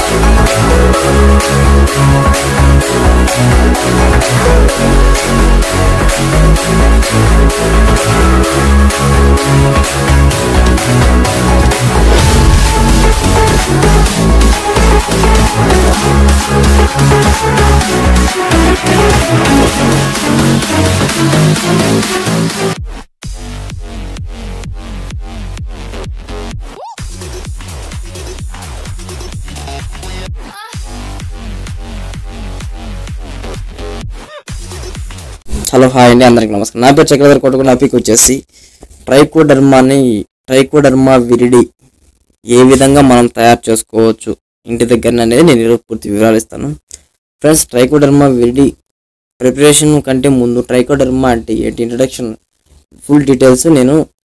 Hello hi అండి అందరికి నమస్కారం నా పేరు చక్రధర్ కొట్టుకున్న అపిక్ వచ్చేసి ట్రైకోడర్మాని ట్రైకోడర్మా విరిడి ఏ విధంగా మనం తయారు చేసుకోవచ్చు ఇంటి దగ్గర అనేది నేను ఈరోజు పూర్తి వివరాలు ఇస్తాను ఫ్రెండ్స్ ట్రైకోడర్మా విరిడి ప్రిపరేషన్ కంటే ముందు ట్రైకోడర్మా అంటే ఏంటి ఇంట్రడక్షన్ ఫుల్ డీటెయిల్స్ నేను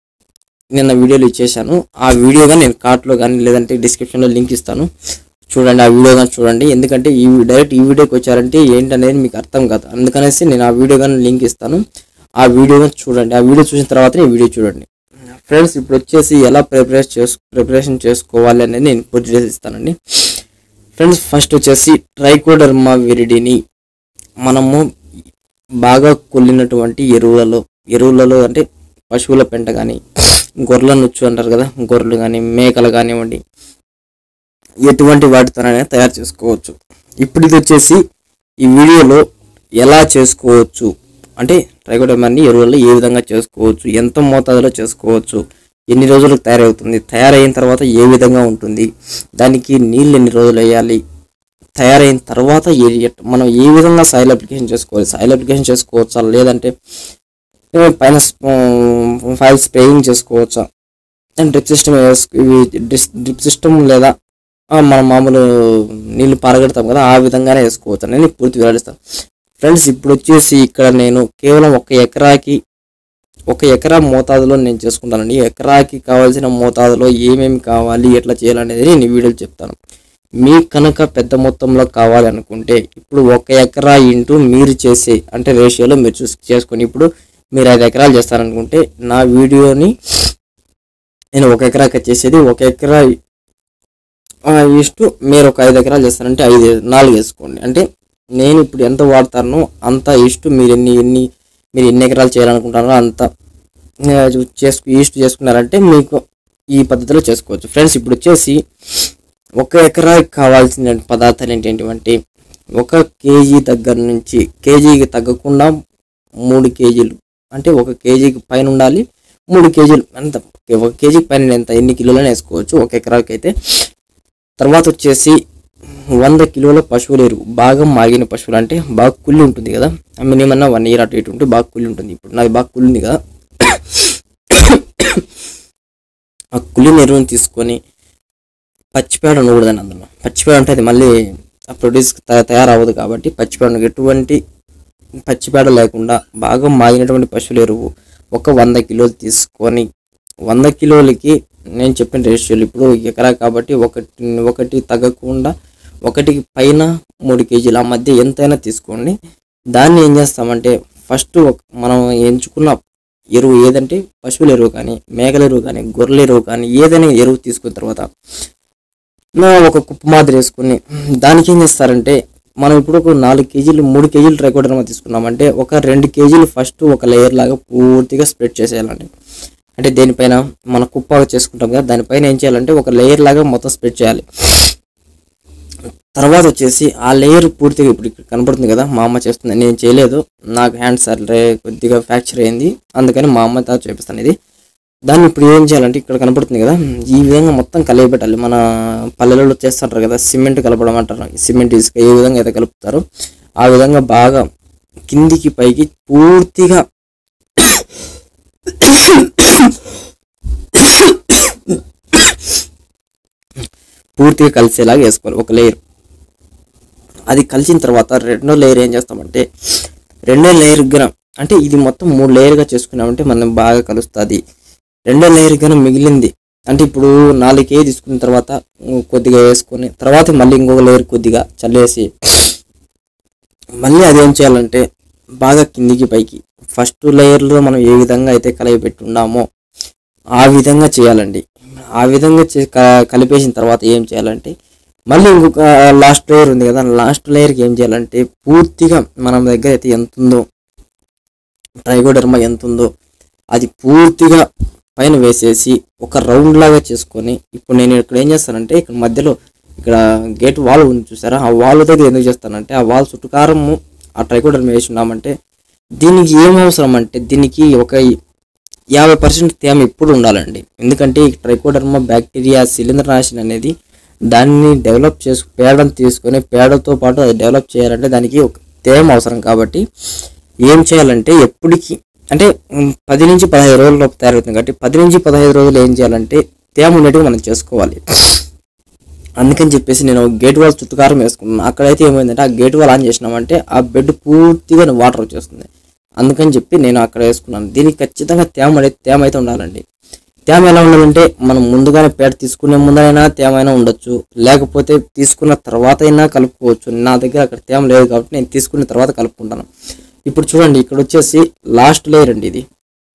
నిన్న వీడియోలో ఇచ్చేసాను ఆ వీడియోగా నేను కార్ట్లో కానీ లేదంటే డిస్క్రిప్షన్లో లింక్ ఇస్తాను చూడండి ఆ వీడియో కానీ చూడండి ఎందుకంటే ఈ డైరెక్ట్ ఈ వీడియోకి వచ్చారంటే ఏంటనేది మీకు అర్థం కాదు అందుకనేసి నేను ఆ వీడియో కానీ లింక్ ఇస్తాను ఆ వీడియో కానీ చూడండి ఆ వీడియో చూసిన తర్వాత ఈ వీడియో చూడండి ఫ్రెండ్స్ ఇప్పుడు వచ్చేసి ఎలా ప్రిపరేషన్ చేసు ప్రిపరేషన్ చేసుకోవాలి అనేది నేను ఇప్పుడు డీటెయిల్స్ ఇస్తానండి ఫ్రెండ్స్ ఫస్ట్ వచ్చేసి ట్రైకోడర్మా విరిడిని మనము బాగా కొల్లినటువంటి ఎరువులలో ఎరువులలో అంటే పశువుల పెంట కానీ గొర్రెల నుచ్చు అంటారు కదా గొర్రెలు కానీ మేకలు కానివ్వండి ఎటువంటి వాటితోనైనా తయారు చేసుకోవచ్చు ఇప్పుడు ఇది వచ్చేసి ఈ వీడియోలో ఎలా చేసుకోవచ్చు అంటే ట్రైకోడర్మాని ఎరువుల్లో ఏ విధంగా చేసుకోవచ్చు ఎంత మోతాదులో చేసుకోవచ్చు ఎన్ని రోజులకు తయారవుతుంది తయారైన తర్వాత ఏ విధంగా ఉంటుంది దానికి నీళ్ళు ఎన్ని రోజులు వేయాలి తయారైన తర్వాత ఏ ఎట్- మనం ఏ విధంగా సాయిల్ అప్లికేషన్ చేసుకోవాలి సాయిల్ అప్లికేషన్ చేసుకోవచ్చా లేదంటే ఏ, పైన ఫైల్ స్ప్రేయింగ్ చేసుకోవచ్చా డ్రిప్ సిస్టమ్ ఇవి డ్రిప్ సిస్టమ్ లేదా ఆ, మనం మామూలు నీళ్ళు పారగడతాం కదా ఆ విధంగానే వేసుకోవచ్చు అని నేను పూర్తి వివరిస్తాను ఫ్రెండ్స్ ఇప్పుడు వచ్చేసి ఇక్కడ నేను కేవలం ఒక ఎకరాకి ఒక ఎకరా మోతాదులో నేను చేసుకుంటానండి ఎకరాకి కావాల్సిన మోతాదులో ఏమేమి కావాలి ఎట్లా చేయాలనేది నేను ఈ వీడియోలో చెప్తాను మీకు కనుక పెద్ద మొత్తంలో కావాలి అనుకుంటే ఇప్పుడు ఒక ఎకరా ఇంటూ మీరు చేసే అంటే రేషియోలో మీరు చూసి చేసుకొని ఇప్పుడు మీరు ఐదు ఎకరాలు చేస్తారనుకుంటే నా వీడియోని నేను ఒక ఎకరాకి చేసేది ఒక ఎకరా ఆ, ఇಷ್ಟು మీరు ఒక ఐదు ఎకరాలు చేస్తారంటే ఐదు నాలుగు వేసుకోండి అంటే నేను ఇప్పుడు ఎంత వాడతానో అంత ఇಷ್ಟು మీరు ఎన్ని ఎన్ని మీరు ఎన్ని ఎకరాలు చేయాలనుకుంటారో అంత ఆ, చేసుకు ఈస్ట్ చేసుకున్నారంటే మీకు ఈ పద్ధతిలో చేసుకోవచ్చు ఫ్రెండ్స్ ఇప్పుడు వచ్చేసి ఒక ఎకరాకి కావాల్సిన పదార్థాలు ఏంటంటే ఒక కేజీ దగ్గర నుంచి కేజీకి తగ్గకుండా మూడు కేజీలు అంటే ఒక కేజీకి పైన ఉండాలి మూడు కేజీలు అంత ఒక కేజీకి పైన ఎంత ఎన్ని కిలోలని వేసుకోవచ్చు ఒక ఎకరాకి అయితే తర్వాత వచ్చేసి వంద కిలోల పశువుల ఎరువు బాగా మాగిన పశువులు అంటే బాగా కుళ్ళి ఉంటుంది కదా మినిమం వన్ ఇయర్ అటు ఇటు ఉంటే బాగా కుళ్ళి ఉంటుంది ఇప్పుడు నాది బాగా కుళ్ళింది కదా ఆ కుళ్ళిన ఎరువుని తీసుకొని పచ్చిపేడ ఉండకూడదని అందులో పచ్చిపేడ అంటే అది మళ్ళీ ఆ ప్రొడ్యూస్ తయారవ్వదు కాబట్టి పచ్చిపేడ ఎటువంటి పచ్చిపేడ లేకుండా బాగా మాగినటువంటి పశువుల ఎరువు ఒక వంద కిలోలు తీసుకొని వంద కిలోలకి నేను చెప్పిన రేషియోలు ఇప్పుడు ఎకరా కాబట్టి ఒకటి ఒకటి తగ్గకుండా ఒకటికి పైన మూడు కేజీల ఆ మధ్య ఎంతైనా తీసుకోండి దాన్ని ఏం చేస్తామంటే ఫస్ట్ మనం ఎంచుకున్న ఎరువు ఏదంటే పశువుల ఎరువు కానీ మేకల ఎరువు కానీ గొర్రెల ఎరువు కానీ ఏదైనా ఎరువు తీసుకున్న తర్వాత నా ఒక కుప్ప మాదిరి వేసుకుని దానికి ఏం చేస్తారంటే మనం ఇప్పుడు ఒక నాలుగు కేజీలు మూడు కేజీలు ట్రైకోడర్మా తీసుకున్నామంటే ఒక రెండు కేజీలు ఫస్ట్ ఒక లేయర్ లాగా పూర్తిగా స్ప్రెడ్ చేసేయాలండి అంటే దేనిపైన మన కుప్ప చేసుకుంటాం కదా దానిపైన ఏం చేయాలంటే ఒక లేయర్ లాగా మొత్తం స్ప్రెడ్ చేయాలి తర్వాత వచ్చేసి ఆ లేయర్ పూర్తిగా ఇప్పుడు ఇక్కడ కనపడుతుంది కదా మా అమ్మ చేస్తుంది నేను చేయలేదు నాకు హ్యాండ్ సర్లే కొద్దిగా ఫ్రాక్చర్ అయింది అందుకని మా అమ్మ తా చేపిస్తాను ఇది దాన్ని ఇప్పుడు ఏం చేయాలంటే ఇక్కడ కనపడుతుంది కదా ఈ విధంగా మొత్తం కలియబెట్టాలి మన పల్లెలలో చేస్తుంటారు కదా సిమెంట్ కలపడం అంటారు సిమెంట్ ఇసుక ఏ విధంగా అయితే కలుపుతారో ఆ విధంగా బాగా కిందికి పైకి పూర్తిగా పూర్తిగా కలిసేలాగా వేసుకోవాలి ఒక లేయర్ అది కలిసిన తర్వాత రెండో లేయర్ ఏం చేస్తామంటే రెండో లేయర్ గన అంటే ఇది మొత్తం మూడు లేయర్గా చేసుకున్నామంటే మనం బాగా కలుస్తుంది రెండో లేయర్ గన మిగిలింది అంటే ఇప్పుడు నాలుగు కేజీ తీసుకున్న తర్వాత ఉ, కొద్దిగా వేసుకొని తర్వాత మళ్ళీ ఇంకొక లేయర్ కొద్దిగా చల్లేసి మళ్ళీ అదేం చేయాలంటే బాగా కిందికి పైకి ఫస్ట్ లేయర్లో మనం ఏ విధంగా అయితే కలయి పెట్టున్నామో ఆ విధంగా చేయాలండి ఆ విధంగా చే- క- కలిపేసిన తర్వాత ఏం చేయాలంటే మళ్ళీ ఇంకొక లాస్ట్ లేయర్ ఉంది కదా లాస్ట్ లేయర్కి ఏం చేయాలంటే పూర్తిగా మన దగ్గర అయితే ఎంత ఉందో ట్రైకోడర్మా ఎంత ఉందో అది పూర్తిగా పైన వేసేసి ఒక రౌండ్ లాగా చేసుకొని ఇప్పుడు నేను ఇక్కడ ఏం చేస్తానంటే ఇక్కడ మధ్యలో ఇక్కడ గేట్ వాల్ ఉంది చూసారా ఆ వాల్ దగ్గర ఎందుకు చేస్తానంటే ఆ వాల్ చుట్టుకారము ఆ ట్రైకోడర్మా వేసి ఉన్నామంటే దీనికి ఏం అవసరం అంటే దీనికి ఒక యాభై పర్సెంట్ తేమ ఎప్పుడు ఉండాలండి ఎందుకంటే ఈ ట్రైకోడర్మా బ్యాక్టీరియా శిలీంద్రనాశిని అనేది దాన్ని డెవలప్ చేసు పేడను తీసుకొని పేడతో పాటు అది డెవలప్ చేయాలంటే దానికి ఒక తేమ అవసరం కాబట్టి ఏం చేయాలంటే ఎప్పటికి అంటే ఉమ్, పది నుంచి పదహైదు రోజుల్లో తయారవుతుంది కాబట్టి పది నుంచి పదహైదు రోజులు ఏం చేయాలంటే తేమ ఉండేట్టుగా మనం చేసుకోవాలి అందుకని చెప్పేసి నేను గేట్ వాల్ చుట్టుకారం వేసుకున్నాను అక్కడైతే ఏమైందంటే ఆ గేట్ వాల్ ఆన్ చేసినామంటే ఆ బెడ్ పూర్తిగా వాటర్ వచ్చేస్తుంది అందుకని చెప్పి నేను అక్కడ వేసుకున్నాను దీనికి ఖచ్చితంగా తేమ అనేది తేమ అయితే ఉండాలండి తేమ ఎలా ఉండాలంటే మనం ముందుగానే పేడ తీసుకునే ముందరైనా తేమ అయినా ఉండొచ్చు లేకపోతే తీసుకున్న తర్వాత అయినా కలుపుకోవచ్చు నా దగ్గర అక్కడ తేమ లేదు కాబట్టి నేను తీసుకున్న తర్వాత కలుపుకుంటాను ఇప్పుడు చూడండి ఇక్కడ వచ్చేసి లాస్ట్ లేయర్ అండి ఇది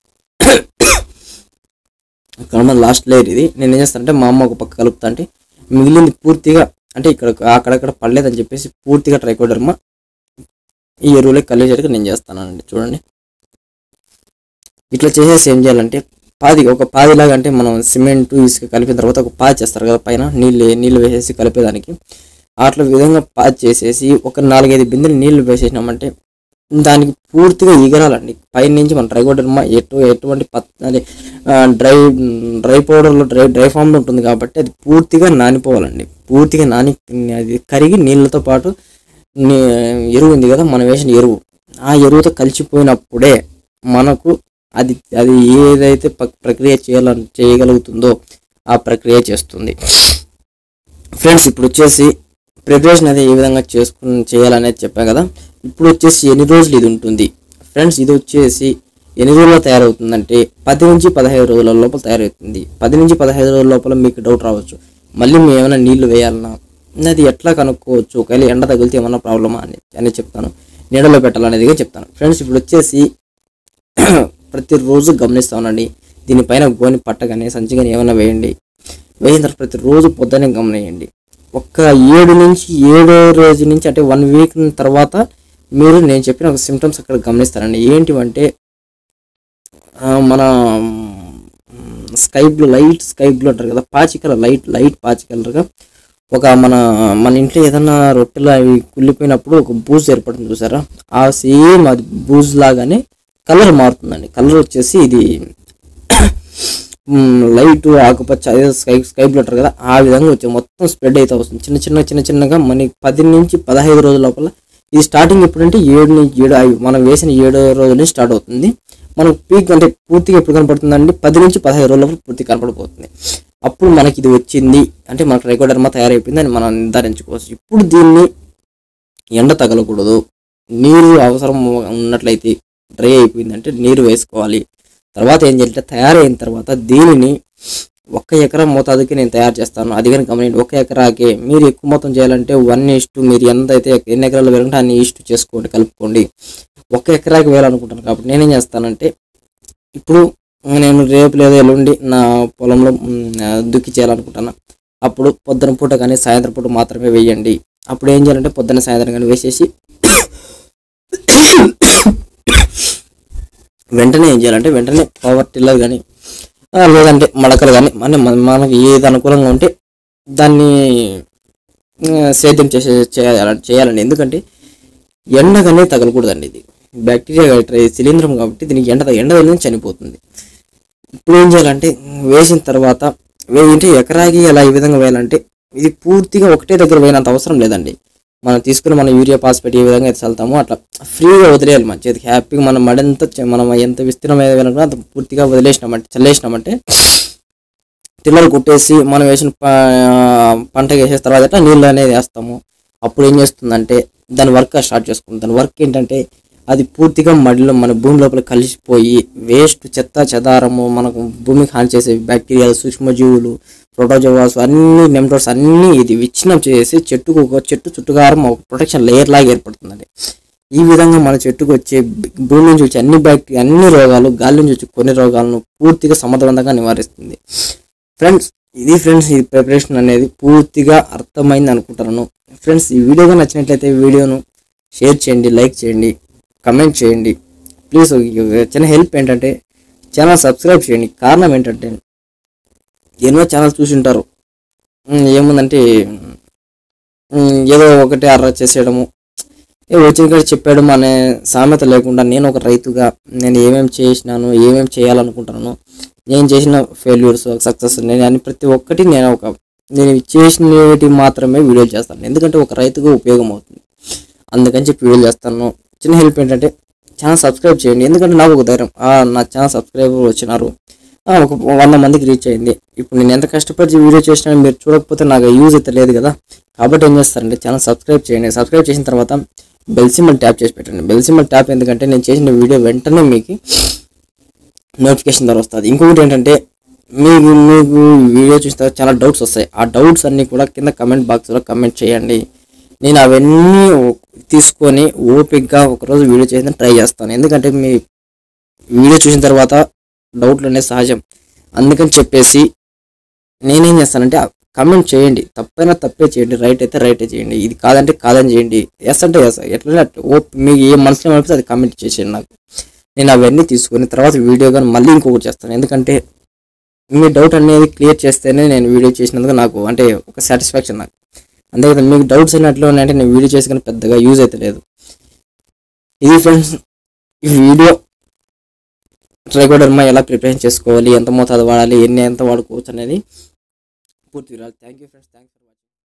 ఇక్కడ మన లాస్ట్ లేయర్ ఇది నేను ఏం చేస్తానంటే మా అమ్మ ఒక పక్క కలుపుతా అంటే మిగిలింది పూర్తిగా అంటే ఇక్కడ అక్కడక్కడ పడలేదని చెప్పేసి పూర్తిగా ట్రైకోడర్మా ఈ ఎరువులే కలిగేసరికి నేను చేస్తానండి చూడండి ఇట్లా చేసేసి ఏం చేయాలంటే పాది ఒక పాదిలాగా అంటే మనం సిమెంట్ ఇసుక కలిపిన తర్వాత ఒక పాది చేస్తారు కదా పైన నీళ్ళు నీళ్ళు వేసేసి కలిపేదానికి అట్లా విధంగా పాది చేసేసి ఒక నాలుగైదు బిందెలు నీళ్లు వేసేసినామంటే దానికి పూర్తిగా ఎగరాలండి పైన నుంచి మన ట్రైకోడర్మా ఎటు ఎటువంటి పత్ అది ఆ, డ్రై డ్రై పౌడర్లో డ్రై డ్రై ఫామ్లో ఉంటుంది కాబట్టి అది పూర్తిగా నానిపోవాలండి పూర్తిగా నాని అది కరిగి నీళ్ళతో పాటు నీ- ఎరువు ఉంది కదా మనం వేసిన ఎరువు ఆ ఎరువుతో కలిసిపోయినప్పుడే మనకు అది అది ఏదైతే ప- ప్రక్రియ చేయాలని చేయగలుగుతుందో ఆ ప్రక్రియ చేస్తుంది ఫ్రెండ్స్ ఇప్పుడు వచ్చేసి ప్రిపరేషన్ అది ఏ విధంగా చేసుకుని చేయాలనేది చెప్పాం కదా ఇప్పుడు వచ్చేసి ఎన్ని రోజులు ఇది ఉంటుంది ఫ్రెండ్స్ ఇది వచ్చేసి ఎన్ని రోజుల్లో తయారవుతుందంటే పది నుంచి పదహైదు రోజుల లోపల తయారవుతుంది పది నుంచి పదహైదు రోజుల లోపల మీకు డౌట్ రావచ్చు మళ్ళీ మేము ఏమైనా నీళ్లు వేయాలన్నా అది ఎట్లా కనుక్కోవచ్చు ఒకవేళ ఎండ తగిలితే ఏమన్నా ప్రాబ్లమా అని అని చెప్తాను నీడలో పెట్టాలనేది కూడా చెప్తాను ఫ్రెండ్స్ ఇప్పుడు వచ్చేసి ప్రతిరోజు గమనిస్తా ఉండండి దీనిపైన గోని పట్ట కానీ సంచి కానీ ఏమైనా వేయండి వేసిన తర్వాత ప్రతిరోజు పొద్దున్నే గమనియండి ఒక్క ఏడు నుంచి ఏడో రోజు నుంచి అంటే వన్ వీక్ తర్వాత మీరు నేను చెప్పిన ఒక సిమ్టమ్స్ అక్కడ గమనిస్తారండి ఏంటివంటే ఆ, మన sky blue light sky blue అంటారు కదా పాచి కలర్ లైట్ లైట్ పాచి కలర్గా ఒక మన మన ఇంట్లో ఏదన్నా రొట్టెలు అవి కుళ్ళిపోయినప్పుడు ఒక బూజ్ ఏర్పడుతుంది చూసారా ఆ సేమ్ అది బూజ్ లాగానే కలర్ మారుతుందండి కలర్ వచ్చేసి ఇది లైట్ ఆకుపచ్చ అదే స్కై స్కై బ్లూ అంటారు కదా ఆ విధంగా వచ్చి మొత్తం స్ప్రెడ్ అయితే వస్తుంది చిన్న చిన్న చిన్న చిన్నగా మనకి పది నుంచి పదహైదు రోజుల లోపల ఇది స్టార్టింగ్ ఎప్పుడంటే ఏడు నుంచి ఏడు అవి మనం వేసిన ఏడో రోజుల నుంచి స్టార్ట్ అవుతుంది మనకు పీక్ అంటే పూర్తిగా ఎప్పుడు కనపడుతుందండి పది నుంచి పదహైదు రోజుల లోపల పూర్తిగా కనపడిపోతుంది అప్పుడు మనకి ఇది వచ్చింది అంటే మనకు రైకోడర్మా తయారైపోయింది అని మనం నిర్ధారించుకోవచ్చు ఇప్పుడు దీన్ని ఎండ తగలకూడదు నీరు అవసరం ఉన్నట్లయితే డ్రై అయిపోయిందంటే నీరు వేసుకోవాలి తర్వాత ఏం చేయాలంటే తయారైన తర్వాత దీనిని ఒక్క ఎకరా మోతాదుకి నేను తయారు చేస్తాను అది కానీ గమనించండి ఒక ఎకరాకే మీరు ఎక్కువ మొత్తం చేయాలంటే వన్ ఇస్టు మీరు ఎంత అయితే ఎన్ని ఎకరాలు వేయాలంటే అన్ని ఇస్టు చేసుకోండి కలుపుకోండి ఒక ఎకరాకి వేయాలనుకుంటాను కాబట్టి నేనేం చేస్తానంటే ఇప్పుడు నేను రేపు లేదా ఎల్లుండి నా పొలంలో మ్, ఆ, దుక్కి చేయాలనుకుంటున్నా అప్పుడు పొద్దున పూట కానీ సాయంత్రం పూట మాత్రమే వేయండి అప్పుడు ఏం చేయాలంటే పొద్దున సాయంత్రం కానీ వేసేసి వెంటనే ఏం చేయాలంటే వెంటనే పవర్ టిల్లర్ కానీ లేదంటే మడకలు కానీ మన మన- మనకి ఏది అనుకూలంగా ఉంటే దాన్ని ఆ, సేద్యం చేసే చేయాలి చేయాలండి ఎందుకంటే ఎండగానే తగలకూడదండి ఇది బ్యాక్టీరియా శిలీంద్రం కాబట్టి దీనికి ఎండ ఎండ తగిలిన చనిపోతుంది ఇప్పుడు ఏం చేయాలంటే వేసిన తర్వాత వేయింటే ఎకరాకి అలా ఈ విధంగా వేయాలంటే ఇది పూర్తిగా ఒకటే దగ్గర వేయనంత అవసరం లేదండి మనం తీసుకుని మన యూరియా పాస్పేట్ ఏ విధంగా అయితే చల్లుతామో అట్లా ఫ్రీగా వదిలేయాలి మన చేతికి హ్యాపీగా మనం మడంత చ- మనం ఎంత విస్తీర్ణం వేయాలనుకున్నా అంత పూర్తిగా వదిలేసినామంటే చల్లేసినామంటే పిల్లలు కుట్టేసి మనం వేసిన ప- పంట వేసేసిన తర్వాత నీళ్ళు అనేది వేస్తాము అప్పుడు ఏం చేస్తుందంటే దాని వర్క్ స్టార్ట్ చేసుకుంటుంది దాని వర్క్ ఏంటంటే అది పూర్తిగా మడిలో మన భూమి లోపల కలిసిపోయి వేస్ట్ చెత్త చెదారము మనకు భూమికి హాని చేసే బ్యాక్టీరియాలు సూక్ష్మజీవులు ప్రోటోజోవాస్ అన్ని నెమ్టోర్స్ అన్ని ఇది విచ్ఛిన్నం చేసి చెట్టుకు ఒక చెట్టు చుట్టుకారం ఒక ప్రొటెక్షన్ లేయర్ లాగా ఏర్పడుతుందండి ఈ విధంగా మన చెట్టుకు వచ్చే భూమి నుంచి వచ్చే అన్ని బ్యాక్టీరియా అన్ని రోగాలు గాలి నుంచి వచ్చే కొన్ని రోగాలను పూర్తిగా సమర్థవంతంగా నివారిస్తుంది ఫ్రెండ్స్ ఇది ఫ్రెండ్స్ ఈ ప్రిపరేషన్ అనేది పూర్తిగా అర్థమైంది అనుకుంటున్నాను ఫ్రెండ్స్ ఈ వీడియోగా నచ్చినట్లయితే వీడియోను షేర్ చేయండి లైక్ చేయండి కమెంట్ చేయండి ప్లీజ్ చిన్న హెల్ప్ ఏంటంటే ఛానల్ సబ్స్క్రైబ్ చేయండి కారణం ఏంటంటే ఎన్నో ఛానల్ చూసి ఉంటారు ఉమ్, ఏముందంటే ఉమ్, ఏదో ఒకటి అర్ర చేసేయడము ఏ వచ్చిన కాడ చెప్పాడు అనే సామెత లేకుండా నేను ఒక రైతుగా నేను ఏమేమి చేసినాను ఏమేమి చేయాలనుకుంటున్నాను నేను చేసిన ఫెయిల్యూర్స్ సక్సెస్ నేను అని ప్రతి ఒక్కటి నేను ఒక నేను చేసినవి మాత్రమే వీడియోలు చేస్తాను ఎందుకంటే ఒక రైతుగా ఉపయోగం అవుతుంది అందుకని చెప్పి వీడియోలు చేస్తాను చిన్న హెల్ప్ ఏంటంటే ఛానల్ సబ్స్క్రైబ్ చేయండి ఎందుకంటే నాకు ఒక ధైర్యం ఆ, నా ఛానల్ సబ్స్క్రైబర్ వచ్చినారు ఆ, ఒక వంద మందికి రీచ్ అయింది ఇప్పుడు నేను ఎంత కష్టపడి వీడియో చేసినా మీరు చూడకపోతే నాకు యూజ్ అయితే లేదు కదా కాబట్టి ఏం చేస్తారంటే ఛానల్ సబ్స్క్రైబ్ చేయండి సబ్స్క్రైబ్ చేసిన తర్వాత బెల్ సింబల్ ట్యాప్ చేసి పెట్టండి బెల్ సింబల్ ట్యాప్ ఎందుకంటే నేను చేసిన వీడియో వెంటనే మీకు నోటిఫికేషన్ ద్వారా వస్తుంది ఇంకొకటి ఏంటంటే మీకు మీకు వీడియో చూసిన తర్వాత చాలా డౌట్స్ వస్తాయి ఆ డౌట్స్ అన్నీ కూడా కింద కమెంట్ బాక్స్లో కమెంట్ చేయండి నేను అవన్నీ తీసుకొని ఓపిక్గా ఒకరోజు వీడియో చేసిన ట్రై చేస్తాను ఎందుకంటే మీ వీడియో చూసిన తర్వాత డౌట్లు అనేది సహజం అందుకని చెప్పేసి నేనేం చేస్తానంటే కమెంట్ చేయండి తప్పైనా తప్పే చేయండి రైట్ అయితే రైటే చేయండి ఇది కాదంటే కాదని చేయండి ఎస్ అంటే ఎస్ ఎట్లనే అట్లా. ఓ మీకు ఏ మనసులో అనిపిస్తే అది కమెంట్ చేసేయండి నాకు నేను అవన్నీ తీసుకుని తర్వాత వీడియో కానీ మళ్ళీ ఇంకొకటి చేస్తాను ఎందుకంటే మీ డౌట్ అనేది క్లియర్ చేస్తేనే నేను వీడియో చేసినందుకు నాకు అంటే ఒక సాటిస్ఫాక్షన్ నాకు అంతే కదా మీకు డౌట్స్ అయినట్లు ఉన్నాయంటే నేను వీడియో చేసుకుని పెద్దగా యూజ్ అయితే లేదు ఇది ఫ్రెండ్స్ ఈ వీడియో ట్రైకోడర్మా ఎలా ప్రిపరేషన్ చేసుకోవాలి ఎంత మోతాదు వాడాలి ఎన్ని ఎంత వాడుకోవచ్చు అనేది పూర్తి వివరాలు థ్యాంక్ యూ ఫ్రెండ్స్ థ్యాంక్